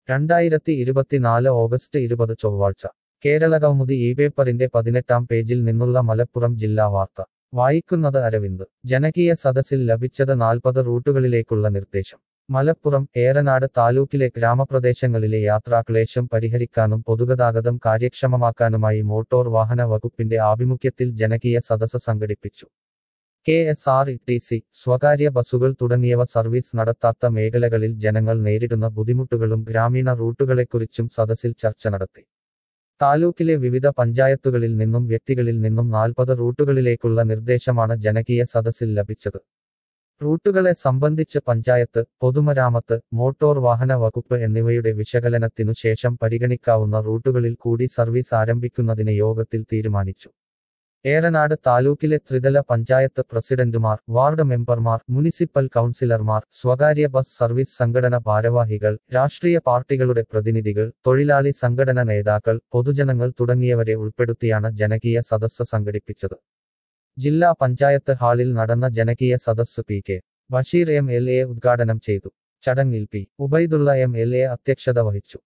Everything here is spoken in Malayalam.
രണ്ടായിരത്തി ഇരുപത്തിനാല് ഓഗസ്റ്റ് ഇരുപത് ചൊവ്വാഴ്ച കേരളകൗമുദി ഈ പേപ്പറിന്റെ പതിനെട്ടാം പേജിൽ നിന്നുള്ള മലപ്പുറം ജില്ലാ വാർത്ത വായിക്കുന്നത് അരവിന്ദ് ജനകീയ സദസ്സിൽ ലഭിച്ചത് നാൽപ്പത് റൂട്ടുകളിലേക്കുള്ള നിർദ്ദേശം മലപ്പുറം ഏറനാട് താലൂക്കിലെ ഗ്രാമപ്രദേശങ്ങളിലെ യാത്രാക്ലേശം പരിഹരിക്കാനും പൊതുഗതാഗതം കാര്യക്ഷമമാക്കാനുമായി മോട്ടോർ വാഹന വകുപ്പിന്റെ ആഭിമുഖ്യത്തിൽ ജനകീയ സദസ്സ് സംഘടിപ്പിച്ചു K S R T C സ്വകാര്യ ബസുകൾ തുടങ്ങിയവ സർവീസ് നടത്താത്ത മേഖലകളിൽ ജനങ്ങൾ നേരിടുന്ന ബുദ്ധിമുട്ടുകളും ഗ്രാമീണ റൂട്ടുകളെക്കുറിച്ചും സദസ്സിൽ ചർച്ച നടത്തി താലൂക്കിലെ വിവിധ പഞ്ചായത്തുകളിൽ നിന്നും വ്യക്തികളിൽ നിന്നും നാൽപ്പത് റൂട്ടുകളിലേക്കുള്ള നിർദ്ദേശമാണ് ജനകീയ സദസ്സിൽ ലഭിച്ചത് റൂട്ടുകളെ സംബന്ധിച്ച് പഞ്ചായത്ത് പൊതുമരാമത്ത് മോട്ടോർ വാഹന വകുപ്പ് എന്നിവയുടെ വിശകലനത്തിനു ശേഷം പരിഗണിക്കാവുന്ന റൂട്ടുകളിൽ കൂടി സർവീസ് ആരംഭിക്കുന്നതിന് യോഗത്തിൽ തീരുമാനിച്ചു ഏറനാട് താലൂക്കിലെ ത്രിതല പഞ്ചായത്ത് പ്രസിഡന്റുമാർ വാർഡ് മെമ്പർമാർ മുനിസിപ്പൽ കൗൺസിലർമാർ സ്വകാര്യ ബസ് സർവീസ് സംഘടന ഭാരവാഹികൾ രാഷ്ട്രീയ പാർട്ടികളുടെ പ്രതിനിധികൾ തൊഴിലാളി സംഘടന നേതാക്കൾ പൊതുജനങ്ങൾ തുടങ്ങിയവരെ ഉൾപ്പെടുത്തിയാണ് ജനകീയ സദസ്സ് സംഘടിപ്പിച്ചത് ജില്ലാ പഞ്ചായത്ത് ഹാളിൽ നടന്ന ജനകീയ സദസ്സ് P K Basheer M L A ഉദ്ഘാടനം ചെയ്തു ചടങ്ങിൽ P Ubaidulla M L A അധ്യക്ഷത വഹിച്ചു